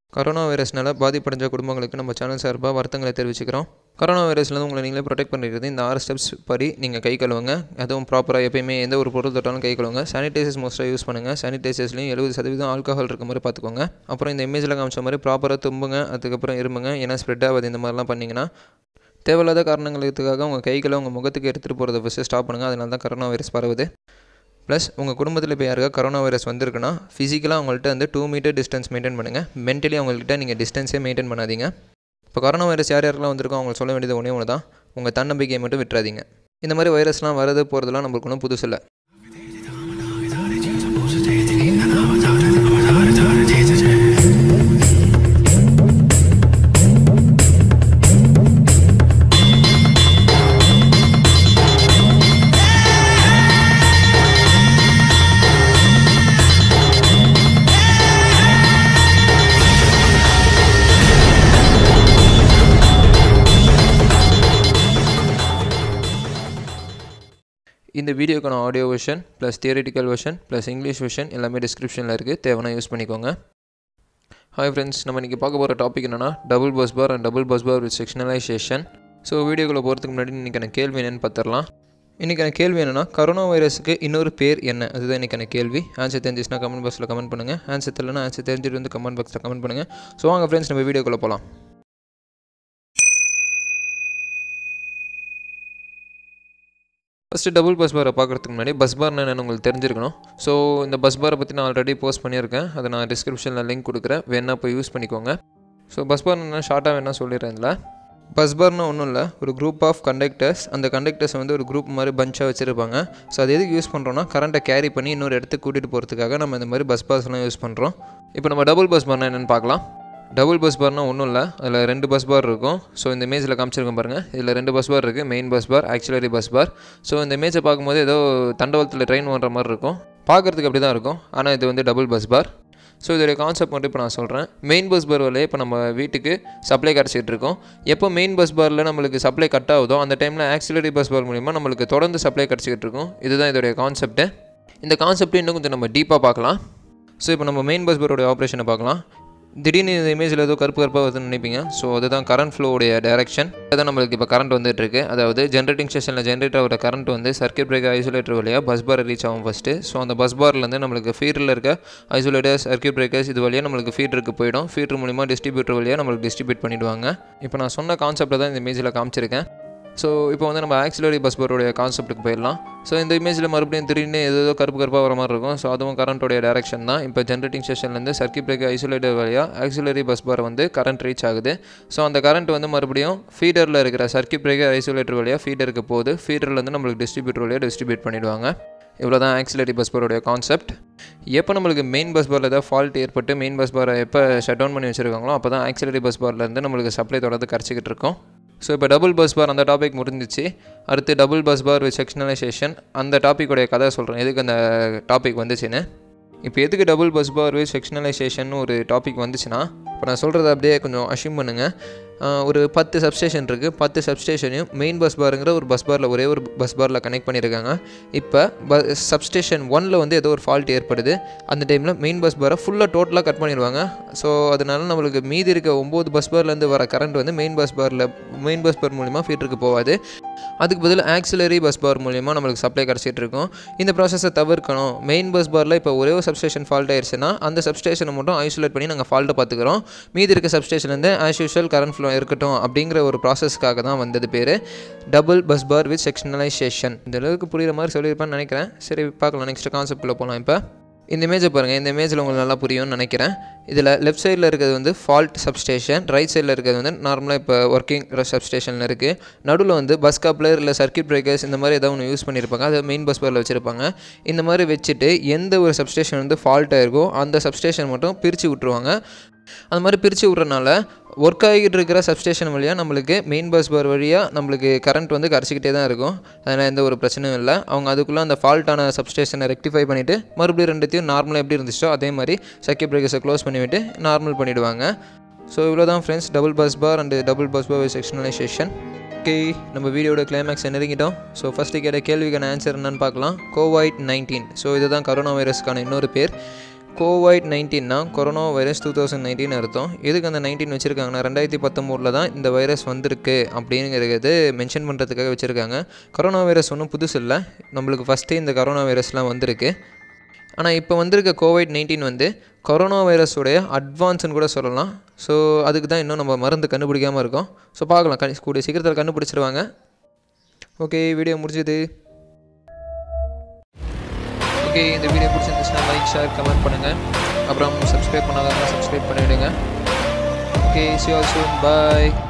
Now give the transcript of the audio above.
corona வைரஸ்னால பாதிப்படைஞ்ச குடும்பங்களுக்கு நம்ம channel சார்பாக வருத்தங்களை தெரிவிச்சுக்கிறோம் கரோனா வைரஸ்லேருந்து உங்களை நீங்களே ப்ரொடெக்ட் பண்ணிக்கிறது இந்த ஆறு ஸ்டெப்ஸ் படி நீங்கள் கை கழுவுங்க அதுவும் ப்ராப்பராக எப்பயுமே எந்த ஒரு பொருள் தொட்டாலும் கை கழுவுங்க சானிடைசர்ஸ் மோஸ்ட்டாக யூஸ் பண்ணுங்கள் சானிடைசர்ஸ்லையும் எழுபது சதவீதம் ஆல்கஹால் இருக்க மாதிரி பார்த்துக்கோங்க அப்புறம் இந்த இமேஜில் காமிச்ச மாதிரி ப்ராப்பராக தும்புங்க அதுக்கப்புறம் இருமுங்க ஏன்னா ஸ்ப்ரெட் ஆகாது இந்த மாதிரிலாம் பண்ணிங்கன்னா தேவையில்லாத காரணங்களுக்காக உங்கள் கைகளை உங்கள் முகத்துக்கு எடுத்துகிட்டு போகிறத ஃபஸ்ட்டு ஸ்டாப் பண்ணுங்கள் அதனால தான் கரோனா வைரஸ் பரவுது ப்ளஸ் உங்கள் குடும்பத்தில் இப்போ யாருக்கா கரோனா வைரஸ் வந்திருக்குன்னா ஃபிசிக்கலாக அவங்கள்ட்ட வந்து டூ மீட்டர் டிஸ்டன்ஸ் மெயின்டைன் பண்ணுங்கள் மென்டலி அவங்கள்ட்ட நீங்கள் டிஸ்டன்ஸே மெயின்டைன் பண்ணாதீங்க இப்போ கரோனா வைரஸ் யார் யாருக்கெல்லாம் வந்திருக்கோ அவங்களுக்கு சொல்ல வேண்டியது ஒன்றே ஒன்று தான் உங்கள் தன்னம்பிக்கையை மட்டும் விட்டுறாதீங்க இந்த மாதிரி வைரஸ்லாம் வரது போகிறதுலாம் நம்மளுக்கு ஒன்றும் புதுசு இல்லை இந்த வீடியோக்கான audio version plus theoretical version plus English version எல்லாமே டிஸ்கிரிப்ஷனில் இருக்குது தேவைன்னா யூஸ் பண்ணிக்கோங்க ஹாய் ஃப்ரெண்ட்ஸ் நம்ம இன்றைக்கி பார்க்க போகிற டாபிக் என்னென்னா double bus bar and double bus bar with sectionalisation so வீடியோக்குள்ளே போகிறதுக்கு முன்னாடி இன்றைக்கான கேள்வி என்னென்னு பார்த்துடலாம் இன்றைக்கான கேள்வி என்னென்னா கரோனா வைரஸுக்கு இன்னொரு பேர் என்ன அதுதான் இன்றைக்கான கேள்வி ஆன்சர் தெரிஞ்சிச்சுன்னா கமெண்ட் பாக்ஸில் கமெண்ட் பண்ணுங்கள் ஆன்சர் தெரியலனா ஆன்சர் தெரிஞ்சுட்டு வந்து கமெண்ட் பாக்ஸில் கமெண்ட் பண்ணுங்கள் ஸோ வாங்க ஃப்ரெண்ட்ஸ் நம்ம வீடியோக்குள்ளே போகலாம் ஃபஸ்ட்டு டபுள் பஸ் பாரை பார்க்குறதுக்கு முன்னாடி பஸ் பார்னு என்னென்னு உங்களுக்கு தெரிஞ்சிருக்கணும் ஸோ இந்த பஸ் பாரை பற்றி நான் ஆல்ரெடி போஸ்ட் பண்ணியிருக்கேன் அதை நான் டிஸ்கிரிப்ஷனில் லிங்க் கொடுக்குறேன் வேணா போய் யூஸ் பண்ணிக்கோங்க ஸோ பஸ் பார் என்ன ஷார்ட்டாக வேணால் சொல்லிடுறேன் இதில் பஸ் பார்னு ஒன்றும் இல்லை ஒரு குரூப் ஆஃப் கண்டக்டர்ஸ் அந்த கண்டக்டர்ஸ் வந்து ஒரு குரூப் மாதிரி பஞ்சாக வச்சுருப்பாங்க ஸோ அது எதுக்கு யூஸ் பண்ணுறோன்னா கரண்ட்டை கேரி பண்ணி இன்னொரு இடத்துக்கு கூட்டிகிட்டு போகிறதுக்காக நம்ம இந்த மாதிரி பஸ் பாஸ்லாம் யூஸ் பண்ணுறோம் இப்போ நம்ம டபுள் பஸ் பார்னா என்னென்னு பார்க்கலாம் டபுள் பஸ் பார்னால் ஒன்றும் இல்லை அதில் ரெண்டு பஸ் பார் இருக்கும் ஸோ இந்த இமேஜில் காமிச்சிருக்கோம் பாருங்கள் இதில் ரெண்டு பஸ் பார் இருக்குது main bus bar auxiliary bus bar so இந்த இமேஜை பார்க்கும்போது ஏதோ தண்டவாளத்தில் ட்ரெயின் ஓடுற மாதிரி இருக்கும் பார்க்குறதுக்கு அப்படி தான் இருக்கும் ஆனால் இது வந்து டபுள் பஸ் பார் ஸோ இதோடைய கான்செப்ட் மட்டும் இப்போ நான் சொல்கிறேன் மெயின் பஸ் பார் வழியே இப்போ நம்ம வீட்டுக்கு சப்ளை கிடச்சிட்டு இருக்கோம் எப்போ மெயின் பஸ் பாரில் நம்மளுக்கு சப்ளை கட் ஆகுதோ அந்த டைமில் ஆக்சிலரி பஸ் பார் மூலிமா நம்மளுக்கு தொடர்ந்து சப்ளை கிடச்சிக்கிட்டு இருக்கும் இதுதான் இதோடைய கான்செப்ட்டு இந்த கான்செப்ட் இன்னும் கொஞ்சம் நம்ம டீப்பாக பார்க்கலாம் ஸோ இப்போ நம்ம மெயின் பஸ் பாரோடைய ஆப்ரேஷனை பார்க்கலாம் திடீர்னு இந்த இமேஜில் ஏதோ கருப்பு கருப்பாக வருதுன்னு நினைப்பீங்க ஸோ அதுதான் கரண்ட் ஃப்ளோவுடைய டேரக்ஷன் அதுதான் நம்மளுக்கு இப்போ கரண்ட் வந்துட்டு இருக்கு அதாவது ஜென்ரேட்டிங் ஸ்டேஷனில் ஜென்ரேட் ஆகிற கரண்ட் வந்து சர்க்கியூட் பிரேக்கர் ஐசோலேட்டர் வழியாக பஸ் பார் ரீச் ஆகும் ஃபஸ்ட்டு ஸோ அந்த பஸ் பார்லேருந்து நம்மளுக்கு ஃபீடரில் இருக்க ஐசோலேட்டர் சர்க்கியூட் பிரேக்கர்ஸ் இது வழியாக நம்மளுக்கு ஃபீடருக்கு போயிடும் ஃபீடர் மூலிமா டிஸ்ட்ரிபியூட்டர் வழியாக நம்மளுக்கு டிஸ்ட்ரிபியூட் பண்ணிவிடுவாங்க இப்போ நான் சொன்ன கான்செப்ட்டை தான் இந்த இமேஜில் காமிச்சிருக்கேன் ஸோ இப்போ வந்து நம்ம ஆக்சிலரி பஸ் பாரோடைய கான்செப்ட்டுக்கு போயிடலாம் ஸோ இந்த இமேஜில் மறுபடியும் திடீர்னு ஏதோ கருப்பு கருப்பாக வர மாதிரி இருக்கும் ஸோ அதுவும் கரண்ட்டோடைய டேரக்ஷன் தான் இப்போ ஜென்ரேட்டிங் ஸ்டேஷன்லேருந்து சர்க்கியூட் பிரேக்கர் ஐசோலேட்டர் வழியாக ஆக்சிலரி பஸ் பார் வந்து கரண்ட் ரீச் ஆகுது ஸோ அந்த கரண்ட் வந்து மறுபடியும் ஃபீடரில் இருக்கிற சர்க்கியூட் பிரேக்கர் ஐசோலேட்டர் வழியாக ஃபீடருக்கு போகுது ஃபீடர்லேருந்து நம்மளுக்கு டிஸ்ட்ரிபியூட்டர் வழியாக டிஸ்ட்ரிபியூட் பண்ணிடுவாங்க இவ்வளோ தான் ஆக்சிலரி பஸ் பாரோடைய கான்செப்ட் எப்போ நம்மளுக்கு மெயின் பஸ் பாரில் ஏதாவது ஃபால்ட் ஏற்பட்டு மெயின் பஸ் பாரை எப்போ ஷட் டவுன் பண்ணி வச்சுருக்காங்களோ அப்போ தான் ஆக்சிலரி பஸ் பார்லேருந்து நம்மளுக்கு சப்ளை தொடர்ந்து கரைச்சிக்கிட்டு இருக்கோம் ஸோ இப்போ டபுள் பஸ் பார் அந்த டாபிக் முடிஞ்சிச்சு அடுத்து double bus bar with sectionalisation அந்த டாப்பிக்கோடைய கதை சொல்கிறேன் எதுக்கு அந்த டாபிக் வந்துச்சுன்னு இப்போ எதுக்கு double bus bar with sectionalisation ஒரு டாபிக் வந்துச்சுன்னா இப்போ நான் சொல்கிறத அப்படியே கொஞ்சம் அஷ்யூம் பண்ணுங்கள் ஒரு பத்து சப்ஸ்டேஷன் இருக்குது பத்து சப்ஸ்டேஷனையும் மெயின் பஸ் பாருங்கிற ஒரு பஸ் பாரில் ஒரே ஒரு பஸ் பாரில் கனெக்ட் பண்ணியிருக்காங்க இப்போ ப சப்ஸ்டேஷன் ஒனில் வந்து ஏதோ ஒரு ஃபால்ட் ஏற்படுது அந்த டைமில் மெயின் பஸ் பாரை ஃபுல்லாக டோட்டலாக கட் பண்ணிடுவாங்க ஸோ அதனால நம்மளுக்கு மீதி இருக்க ஒம்பது பஸ் பார்லேருந்து வர கரண்ட் வந்து மெயின் பஸ் பாரில் மெயின் பஸ் பார் மூலிமா ஃபீட்டருக்கு போகாது அதுக்கு பதில் ஆக்சிலரி பஸ் பார் மூலிமா நம்மளுக்கு சப்ளை கிடச்சிட்டு இருக்கும் இந்த ப்ராசஸை தவிர்க்கணும் மெயின் பஸ் பாரில் இப்போ ஒரே ஒரு சப்ஸ்டேஷன் ஃபால்ட் ஆயிடுச்சுன்னா அந்த சப்ஸ்டேஷனை மட்டும் ஐசோலேட் பண்ணி நாங்கள் ஃபால்ட்டை பார்த்துக்கிறோம் மீதி இருக்க சப்ஸ்டேஷன்லேருந்து ஆஸ் யூஷுவல் கரண்ட் ஃப்ளோ இருக்கட்டும் அப்படிங்கிற ஒரு ப்ராசஸ்க்காக தான் வந்தது பேர் double bus bar with sectionalisation இந்த அளவுக்கு புரியுற மாதிரி சொல்லியிருப்பேன்னு நினைக்கிறேன் சரி பார்க்கலாம் நெக்ஸ்ட் கான்செப்ட்டில் போகலாம் இப்போ இந்த இமேஜை பாருங்கள் இந்த இமேஜில் உங்களுக்கு நல்லா புரியும்னு நினைக்கிறேன் இதில் லெஃப்ட் சைடில் இருக்கிறது வந்து ஃபால்ட் சப்ஸ்டேஷன் ரைட் சைடில் இருக்கிறது வந்து நார்மலாக இப்போ ஒர்க்கிங் சப்ஸ்டேஷனில் இருக்குது நடுவில் வந்து பஸ் கப்ளர் இல்லை சர்க்கியூட் பிரேக்கர்ஸ் இந்த மாதிரி ஏதாவது ஒன்று யூஸ் பண்ணியிருப்பாங்க அதை மெயின் பஸ் பாரில் வச்சுருப்பாங்க இந்த மாதிரி வச்சுட்டு எந்த ஒரு சப்ஸ்டேஷன் வந்து ஃபால்ட் ஆயிருக்கோ அந்த சப்ஸ்டேஷன் மட்டும் பிரித்து விட்ருவாங்க அந்த மாதிரி பிரித்து விட்றனால ஒர்க் ஆகிட்டு இருக்கிற சப்ஸ்டேஷன் வழியாக நம்மளுக்கு மெயின் பஸ் பார் வழியாக நம்மளுக்கு கரண்ட் வந்து கரைச்சிக்கிட்டே தான் இருக்கும் அதனால் எந்த ஒரு பிரச்சனையும் இல்லை அவங்க அதுக்குள்ளே அந்த ஃபால்ட்டான சப்ஸ்டேஷனை ரெக்டிஃபை பண்ணிவிட்டு மறுபடியும் ரெண்டுத்தையும் நார்மலாக எப்படி இருந்துச்சோ அதே மாதிரி சர்க்கியூட் பிரேக்கர்ஸை க்ளோஸ் பண்ணிவிட்டு நார்மல் பண்ணிவிடுவாங்க ஸோ இவ்வளோ தான் friends double bus bar and double bus bar sectionalisation okay நம்ம வீடியோட கிளைமேக்ஸ் நெருங்கிட்டோம் ஸோ ஃபஸ்ட்டு கேட்ட கேள்விக்கான ஆன்சர் என்னன்னு பார்க்கலாம் கோவைட் நைன்டீன் ஸோ இதுதான் கரோனா வைரஸ்க்கான இன்னொரு பேர் கோவைட் நைன்டீன்னா corona virus two thousand nineteen அர்த்தம் எதுக்கு அந்த நைன்டீன் வச்சுருக்காங்கன்னா ரெண்டாயிரத்தி பத்தொம்போதில் தான் இந்த வைரஸ் வந்திருக்கு அப்படிங்கிறது மென்ஷன் பண்ணுறதுக்காக வச்சுருக்காங்க கொரோனா வைரஸ் ஒன்றும் புதுசு இல்லை நம்மளுக்கு ஃபஸ்ட்டே இந்த கொரோனா வைரஸ்லாம் வந்திருக்கு ஆனால் இப்போ வந்திருக்க கோவிட் நைன்டீன் வந்து கொரோனா வைரஸோடைய அட்வான்ஸ்னு கூட சொல்லலாம் ஸோ அதுக்கு தான் இன்னும் நம்ம மருந்து கண்டுபிடிக்காமல் இருக்கோம் ஸோ பார்க்கலாம் கண் கூடிய சீக்கிரத்தில் கண்டுபிடிச்சிருவாங்க ஓகே வீடியோ முடிஞ்சது ஓகே இந்த வீடியோ பிடிச்சிருந்துச்சுன்னா லைக் ஷேர் கமெண்ட் பண்ணுங்கள் அப்புறம் சப்ஸ்கிரைப் பண்ணாதவங்க சப்ஸ்கிரைப் பண்ணிவிடுங்க ஓகே சி ஆல் சூன் பாய்